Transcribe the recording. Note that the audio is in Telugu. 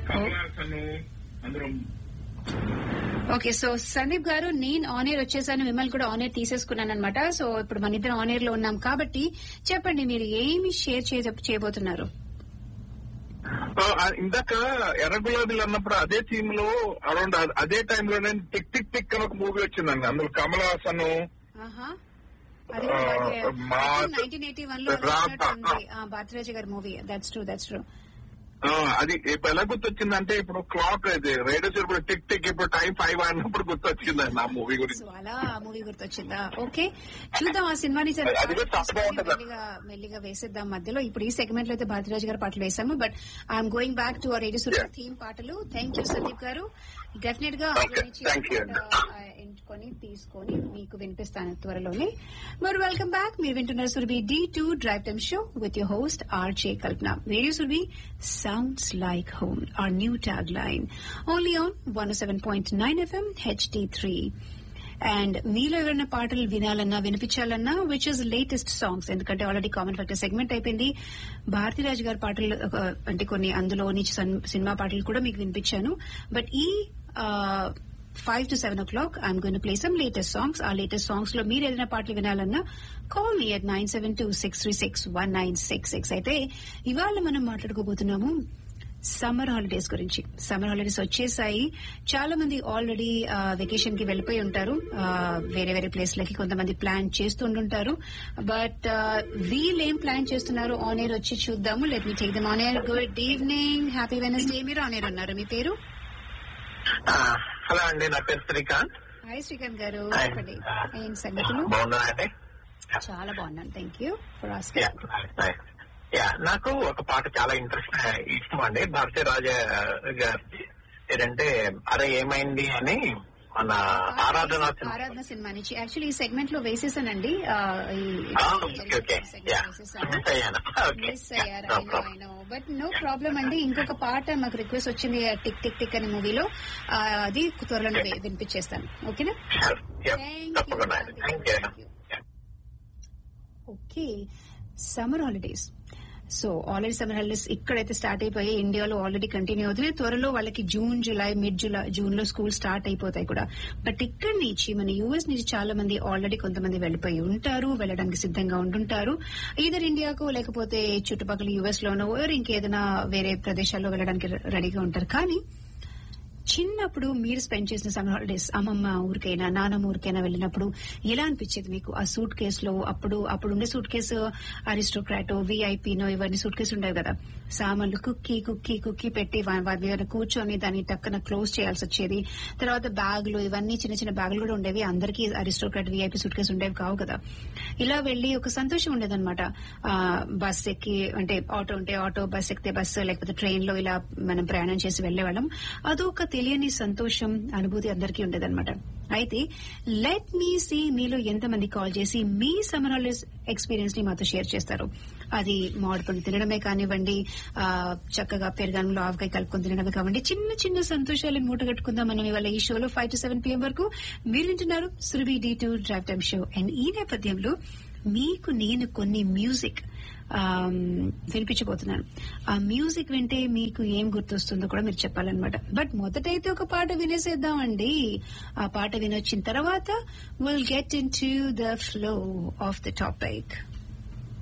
కమలాసను అందరం ఓకే సో సందీప్ గారు నేను ఆన్ ఎయిర్ వచ్చేసాను మిమ్మల్ని కూడా ఆన్ ఎయిర్ తీసేసుకున్నాను అనమాట సో ఇప్పుడు మన ఇద్దరం ఆన్ ఎయిర్ లో ఉన్నాం కాబట్టి చెప్పండి మీరు ఏమి షేర్ చేయబోతున్నారు ఆ, ఆ, ఇందాక ఎర్ర గులాబీలు అన్నప్పుడు అదే థీమ్ లో అరౌండ్ అదే టైంలోనే టిక్ టిక్ టిక్ అని ఒక మూవీ వచ్చిందండి అందులో కమల్ హాసన్ ఆహా. అది ఆ, మా- నైన్టీన్ ఎయిటీ వన్ లో రా- ఉంది భారతరాజ గారి movie that's true that's true ఆ, అది ఇప్పుడు ఎలా గుర్తొచ్చిందంటే ఇప్పుడు క్లాక్ ఇది రేడియో ఇప్పుడు టిక్ టిక్ ఇప్పుడు టైం ఫైవ్ అన్నప్పుడు గుర్తొచ్చిందండి ఆ మూవీ గురించి సో అలా ఆ మూవీ గుర్తొచ్చిందా ఓకే చూద్దాం ఆ సినిమాని సరే అది కూడా చాలా బాగుంటది. మెల్లిగా మెల్లిగా వేసేద్దాం మధ్యలో ఇప్పుడు ఈ సెగ్మెంట్ లో అయితే భారతరాజు గారి పాటలు వేసాము but I'm going back to radio Surabhi Yeah. Theme పాటలు thank you Sandeep garu definite గా Okay, అందులో నుంచి thank you. ఒక పాట, ఆ, ఎంచుకొని తీసుకొని మీకు వినిపిస్తాను త్వరలోనే మరి వెల్కమ్ బ్యాక్ మీరు వింటున్నారు Surabhi D two drive time show with your host RJ Kalpana radio Surabhi sounds like home our new tag line only on one seven point nine FM HD three and మీలో ఎవరైనా పాటలు వినాలన్నా వినిపించాలన్నా విచ్ ఇస్ లేటెస్ట్ సాంగ్స్ ఎందుకంటే ఆల్రెడీ కామన్ ఫ్యాక్టర్ సెగ్మెంట్ అయిపోయింది భారతీరాజు గారి పాటలు ఒక, అంటే కొన్ని అందులో నుంచి సన్- సినిమా పాటలు కూడా మీకు వినిపించాను బట్ ఈ five to seven o'clock I'm gonna play some latest songs ఆ లేటెస్ట్ సాంగ్స్ లో మీరు ఏదైనా పాటలు వినాలన్నా call me at nine seven two six three six one nine six six అయితే ఇవాళ మనం మాట్లాడుకోబోతున్నాము సమ్మర్ హాలిడేస్ గురించి సమ్మర్ హాలిడేస్ వచ్చేసాయి చాలా మంది ఆల్రెడీ వెకేషన్ కి వెళ్ళిపోయి ఉంటారు ఆ, వేరే వేరే ప్లేస్ లకి కొంతమంది ప్లాన్ చేస్తుంటుంటారు బట్ వీళ్ళు ఏం ప్లాన్ చేస్తున్నారు ఆన్ ఎయిర్ వచ్చి చూద్దాము let me take them on air good evening happy Wednesday మీరు ఆన్ ఎయిర్ ఉన్నారు మీ పేరు ఆ, హలో అండి నా పేరు శ్రీకాంత్ హాయ్ శ్రీకాంత్ గారు Hi. చెప్పండి ఏం సంగతులు బాగున్నా అండి చాలా బాగున్నాను thank you for ya, asking nice. Ya నాకు ఒక పాట చాలా ఇంట్రెస్ట్ ఇష్టం అండి భారతీయ రాజా గారి ఏదంటే అరే ఏమైంది అని మన ఆరాధన సినిమా. ఆరాధన సినిమా నుంచి యాక్చువల్లీ ఈ సెగ్మెంట్ లో వేసేసానండి ఆ, ఈ- ఆ, ఓకే ఓకే segment యా వేసేసాను. మిస్ అయ్యాను ఓకే మిస్ అయ్యారు I know I know but no problem అండి ఇంకొక పాట మాకు రిక్వెస్ట్ వచ్చింది ఆ టిక్ టిక్ టిక్ అనే మూవీలో అది త్వరలోనే వి- వినిపించేస్తాను ఓకేనా Thank తప్పకుండా you. Thank you Thank you. Okay summer holidays so already summer holidays ఇక్కడైతే స్టార్ట్ అయిపోయి ఇండియాలో ఆల్రెడీ కంటిన్యూ అవుతున్నాయి త్వరలో వాళ్ళకి June July mid July June లో స్కూల్ స్టార్ట్ అయిపోతాయి కూడా బట్ ఇక్కడ నుంచి మన యూఎస్ నుంచి చాలా మంది ఆల్రెడీ కొంతమంది వెళ్ళిపోయి ఉంటారు వెళ్ళడానికి సిద్ధంగా ఉంటుంటారు ఈధర్ ఇండియాకు లేకపోతే చుట్టుపక్కల యూఎస్ లోనో or ఇంకేదైనా వేరే ప్రదేశాల్లో వెళ్ళడానికి రెడీగా ఉంటారు కానీ చిన్నప్పుడు మీరు స్పెండ్ చేసిన సమ్మర్ హాలిడేస్ అమ్మమ్మ ఊరికైనా నానమ్మ ఊరికైనా వెళ్ళినప్పుడు ఎలా అనిపించేది మీకు ఆ సూట్ కేసులో అప్పుడు అప్పుడు ఉండే సూట్ కేసు అరిస్టోక్రాటో విఐపీనో ఇవన్నీ సూట్ కేసు ఉండేవి కదా సామాన్లు కుక్కీ కుక్కీ కుక్కీ పెట్టి వా- వాటి మీద కూర్చొని దాన్ని టక్కన క్లోజ్ చేయాల్సి వచ్చేది తర్వాత బ్యాగులు ఇవన్నీ చిన్న చిన్న బ్యాగులు కూడా ఉండేవి అందరికీ అరిస్టోక్రాట్ విఐపీ సూట్ కేసు ఉండేవి కావు కదా ఇలా వెళ్లి ఒక సంతోషం ఉండేదన్నమాట ఆ, బస్ ఎక్కి అంటే ఆటో ఉంటే ఆటో బస్ ఎక్కితే బస్సు లేకపోతే ట్రైన్ లో ఇలా మనం ప్రయాణం చేసి వెళ్లేవాళ్ళం అదొక తెలియని సంతోషం అనుభూతి అందరికీ ఉండేదన్నమాట అయితే లెట్ మీ సీ మీలో ఎంతమంది కాల్ చేసి మీ సమ్మర్ హాలిడేస్ ఎక్స్పీరియన్స్ ని మాతో షేర్ చేస్తారు అది మామిడి పండు తినడమే కానివ్వండి ఆ, చక్కగా పెరగడంలో ఆవకాయ కలుపుకొని తినడమే కానివ్వండి చిన్న చిన్న సంతోషాలను మూటగట్టుకుందాం మనం ఇవాళ ఈ షోలో ఫైవ్ టు సెవెన్ పిఎం వరకు మీరు వింటున్నారు Surabhi D two drive time show and ఈ నేపథ్యంలో మీకు నేను కొన్ని మ్యూజిక్ ఆమ్, వినిపించబోతున్నాను ఆ మ్యూజిక్ వింటే మీకు ఏం గుర్తొస్తుందో కూడా మీరు చెప్పాలన్నమాట బట్ మొదటైతే ఒక పాట వినేసేద్దామండి ఆ పాట వినొచ్చిన తర్వాత will get into the flow of the topic